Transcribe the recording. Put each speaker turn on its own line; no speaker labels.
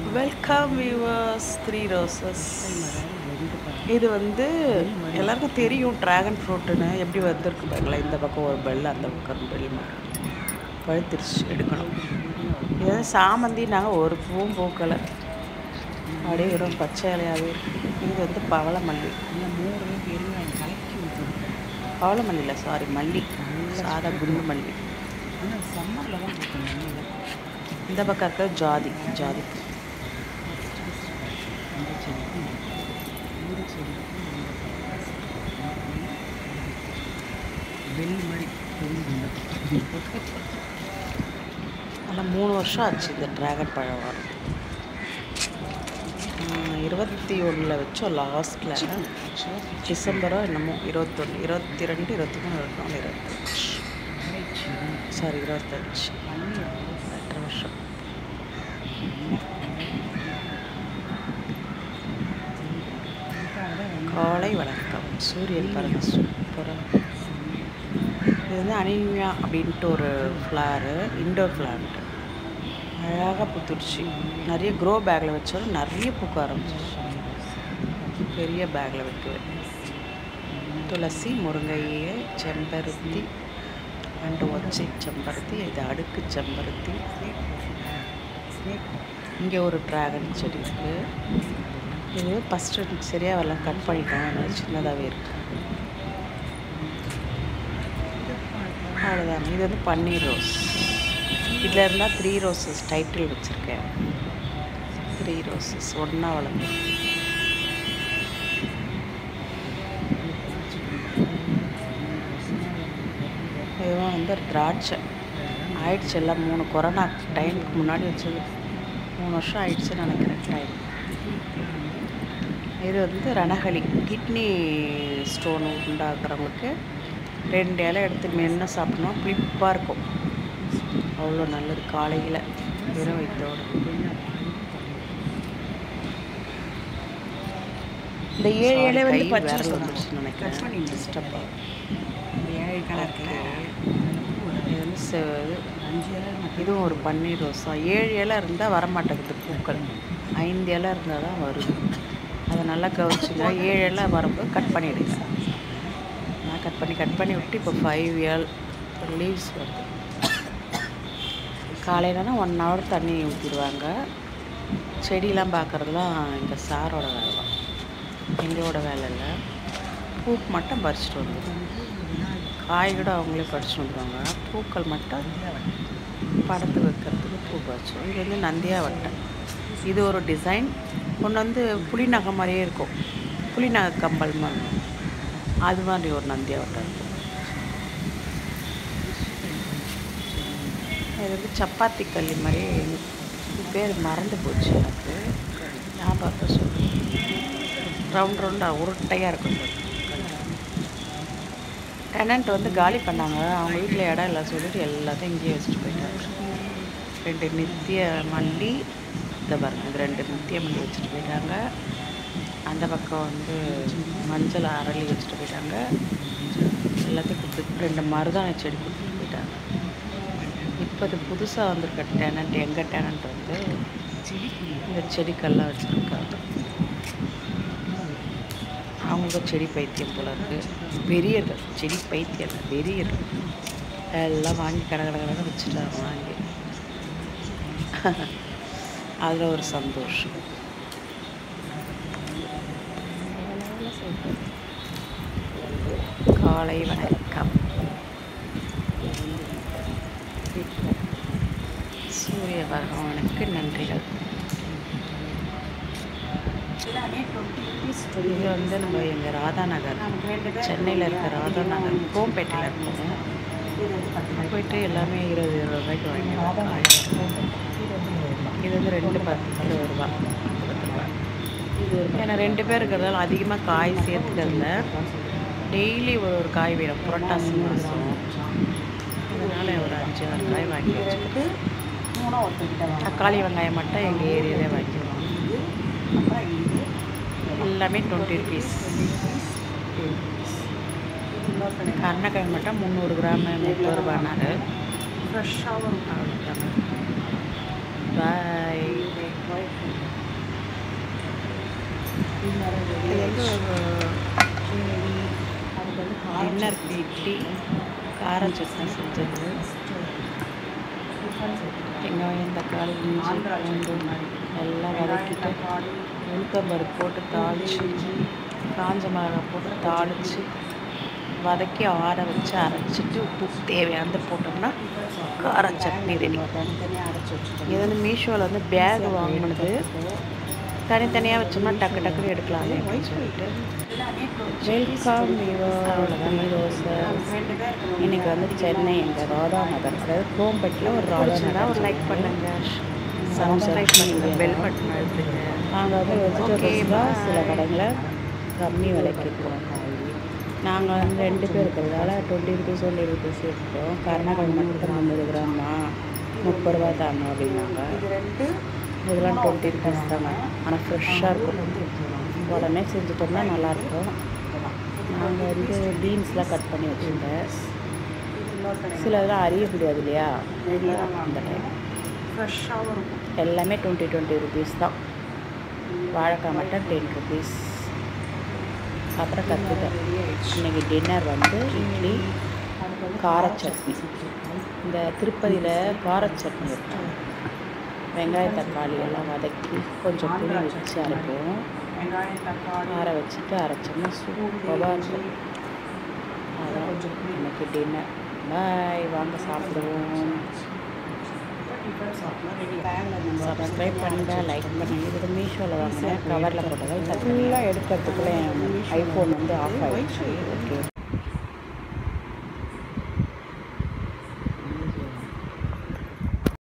Welcome viewers three roses இது வந்து எல்லாருக்கும் தெரியும் ட்ராகன் ஃப்ரூட்டுன்னு எப்படி வந்திருக்கு பாருங்களேன் இந்த பக்கம் ஒரு பெல் அந்த பக்கம் ஒரு பெல் மரம் பழுத்திருச்சு எடுக்கணும் இது வந்து சாமந்தி நாங்கள் ஒரு பூவும் பூக்கலை அப்படியே வெறும் பச்சை இலையாகவே இருக்கு இது வந்து பவளமல்லி பவளமல்லி இல்லை சாரி மல்லி சாதா குண்டு மல்லி
சம்மரில் தான் பூக்கணும்
இந்த பக்கம் இருக்கிற ஜாதி ஜாதி
அந்த செடிக்கும் இந்த செடிக்கும் வெள்ளி மாதிரி தெரியுது
ஆனால் மூணு வருஷம் ஆச்சு இந்த ட்ராகன் பழம் வரும் இருபத்தி ஒன்றில் வச்சோம் லாஸ்ட்டில் டிசம்பரோ என்னமோ இருபத்தொன்று இருபத்தி ரெண்டு இருபத்தி மூணு இருபத்தி நாலு இருபத்தஞ்சு சாரி இருபத்தஞ்சு எட்டரை வருஷம் காலை வணக்கம் சூரியன் பாருங்க சூப்பராக இது வந்து அனிமியா அப்படின்ட்டு ஒரு ஃப்ளாரு இண்டோர் பிளான்ட் அழகாக பூத்துருச்சு நிறைய க்ரோ பேக்கில் வச்சாலும் நிறைய பூக்க ஆரம்பிச்சிருச்சு பெரிய பேக்கில் வைக்குவேன் துளசி முருங்கையை செம்பருத்தி அண்டு ஒச்சை செம்பருத்தி இது அடுக்கு செம்பருத்தி இங்கே ஒரு ட்ராகன் செடி இருக்குது இது ஃபஸ்ட்டு சரியாக வரல கட் பண்ணிட்டோம் அதனால சின்னதாகவே இருக்குது அவ்வளோதான் இது வந்து பன்னீர் ரோஸ் இதில் இருந்தால் த்ரீ ரோசஸ் டைட்டில் வச்சுருக்கேன் த்ரீ ரோசஸ் ஒன்றா வளர்ந்து இதுவும் வந்து திராட்சை ஆயிடுச்சு எல்லாம் மூணு கொரோனா டைமுக்கு முன்னாடி வச்சது மூணு வருஷம் ஆயிடுச்சுன்னு நினைக்கிறேன் டைம் இது வந்து ரணகளி கிட்னி ஸ்டோன் உண்டாக்குறவங்களுக்கு ரெண்டு இலை எடுத்து மென்று சாப்பிட்டோம்னா புளிப்பாக இருக்கும் அவ்வளோ நல்லது காலையில் வெறும் வயிற்றோடு
இந்த ஏழு இலை வந்து
கை
பச்சை
விரல்
சொன்னாங்க.
வந்துருச்சுன்னு
கட்
நினைக்கிறேன்
பண்ணி
டிஸ்டர்ப் ஆகும்
இந்த ஏழு கலரில்
இது வந்து செ- இது
அஞ்சு இலை மட்டும்
இதுவும் ஒரு பன்னீர் ரோஸா ஏழு இலை இருந்தால் வரமாட்டேங்குது பூக்கள் ஐந்து இலை இருந்தால் தான் வருது அதை நல்லா கவனிச்சுங்க ஏழு இலை வரும்போது கட் பண்ணிவிடுங்க நான் கட் பண்ணி கட் பண்ணி விட்டு இப்போ ஃபைவ் இயல் லீவ்ஸ் வருது காலையிலனா ஒன் ஹவர் தண்ணி ஊற்றிடுவாங்க செடியெலாம் பார்க்குறதுலாம் எங்கள் சாரோட வேலை தான் எங்களோட வேலை இல்லை பூக்கு மட்டும் பறிச்சிட்டு வந்துடுவோம் காய் கூட அவங்களே பறிச்சுட்டு வந்துடுவாங்க பூக்கள் மட்டும் படத்துக்கு வைக்கிறதுக்கு பூ பறிச்சோம் இது வந்து நந்தியா வட்டை இது ஒரு டிசைன் ஒன்று வந்து புலி நகை மாதிரியே இருக்கும் புலி நகை கம்பல் மாதிரி இருக்கும். அது மாதிரி ஒரு நந்தியா வட்டை இருக்கும் இது வந்து சப்பாத்தி கல்லி மாதிரி இது பேர் மறந்து போச்சு எனக்கு ஞாபகம் சொல்லு ரவுண்ட் ரவுண்டாக உருட்டையாக இருக்கும் டெனண்ட் வந்து காலி பண்ணாங்க அவங்க வீட்டில் இடம் இல்லை சொல்லிட்டு எல்லாத்தையும் இங்கேயே வச்சுட்டு போயிட்டாங்க ரெண்டு நித்திய மல்லி இந்த பாருங்க இது ரெண்டு நித்திய மல்லி வச்சுட்டு போயிட்டாங்க அந்த பக்கம் வந்து மஞ்சள் அரளி வச்சுட்டு போயிட்டாங்க எல்லாத்தையும் கொடுத்து ரெண்டு மருதாணி செடி கொடுத்துட்டு போயிட்டாங்க இப்போ இது புதுசாக வந்திருக்க டெனண்ட் எங்கள் டெனண்ட் வந்து இந்த செடிக்கெல்லாம் வச்சுருக்காங்க அவங்களுக்கு செடி பைத்தியம் போல இருக்கு வெறியர்கள் செடி பைத்தியம் இல்லை வெறியர்கள் எல்லாம் வாங்கி கடை கடை கடை வச்சுட்டாங்க வாங்கி அதில் ஒரு சந்தோஷம் காலை வணக்கம் சூரிய பகவானுக்கு நன்றிகள் இது வந்து நம்ம எங்கள் ராதா நகர் சென்னையில் இருக்க ராதா நகர் கோம்பேட்டையில் இருக்கோம் போயிட்டு எல்லாமே இருபது இருபது ரூபாய்க்கு வாங்கிடுவோம் இது வந்து ரெண்டு பத்து இருபது ரூபா பத்து ரூபா ஏன்னா ரெண்டு பேர் இருக்கிறதால அதிகமாக காய் சேர்த்துக்கிறதுல டெய்லி ஒரு ஒரு காய் வேணும் புரட்டாசி மாதம் அதனால் ஒரு அஞ்சு ஆறு காய் வாங்கி வச்சுக்கிட்டு தக்காளி வெங்காயம் மட்டும் எங்கள் ஏரியாவிலே வாங்கிடுவோம் எல்லாமே டுவெண்ட்டி ருபீஸ் கருணக்கிழங்கு மட்டும் முந்நூறு கிராம் முப்பது ரூபானாரு ஃப்ரெஷ்ஷாகவும் அவ்வளோதாங்க பாய் இது வந்து டின்னருக்கு இட்லி கார சட்னி செஞ்சது வெங்காயம் தக்காளி இஞ்சி பூண்டு எல்லாம் வதக்கிட்டு உளுத்தம்பருப்பு போட்டு தாளித்து காஞ்ச மிளகா போட்டு தாளித்து வதக்கி ஆற வச்சு அரைச்சிட்டு உப்பு தேவையானது போட்டோம்னா கார சட்னி ரெடி இது வந்து மீஷோவில் வந்து பேக் வாங்கினது தனித்தனியாக வச்சோம்னா டக்கு டக்குன்னு எடுக்கலாமே அப்படின்னு சொல்லிட்டு வெல்கம் அவ்வளோதான் தோசை இன்னைக்கு வந்து சென்னை எங்கள் ராதா நகர் அதாவது கோம்பட்டில் ஒரு ராதா நகர் ஒரு லைக் பண்ணுங்க சப்ஸ்கிரைப் பண்ணுங்க பெல் பட்டன் அழுத்துங்க நாங்கள் வந்து வெஜிடபிள்ஸ் தான் சில கடைகளில் கம்மி விலைக்கு இருக்கிறோம் நாங்கள் வந்து ரெண்டு பேர் இருக்கிறதால டுவெண்ட்டி ருபீஸ் டுவெண்ட்டி ருபீஸ் எடுத்தோம் கருணக்கிழங்கு மட்டும் ஐம்பது கிராமா முப்பது ரூபா தாங்க அப்படின்னாங்க இதெல்லாம் டுவெண்ட்டி ருபீஸ் தாங்க ஆனால் ஃப்ரெஷ்ஷாக இருக்கும் உடனே செஞ்சுட்டோம்னா நல்லாயிருக்கும் நாங்கள் வந்து பீன்ஸ்லாம் கட் பண்ணி வச்சுருந்தேன் சில இதெல்லாம் அறிய முடியாது இல்லையா அந்த டைம்
ஃப்ரெஷ்ஷாகவும் இருக்கும்
எல்லாமே டுவெண்ட்டி டுவெண்ட்டி ருபீஸ் தான் வாழைக்காய் மட்டும் டென் ருபீஸ் அப்புறம் கற்றுட்டேன் இன்னைக்கு டின்னர் வந்து இட்லி கார சட்னி இந்த திருப்பதியில் கார சட்னி இருக்கும் வெங்காய தக்காளி எல்லாம் வதக்கி கொஞ்சம் புளி வச்சு அரைப்போம்
வெங்காயம் தக்காளி
ஆற வச்சுட்டு அரைச்சோம்னா சூப்பராக இருக்கும் அதான் இன்னைக்கு டின்னர் பாய் வாங்க சாப்பிடுவோம்
டிஃபன் சாப்பிட்லாம் ரெடி பேங்கில்
சப்ஸ்கிரைப் பண்ணுங்க லைக் பண்ணுங்க இது மீஷோவில் வாங்கினேன் கவரில் போட்டதை ஃபுல்லாக எடுக்கிறதுக்குள்ளே ஐஃபோன் வந்து ஆஃப் ஆகிடுச்சு ஓகே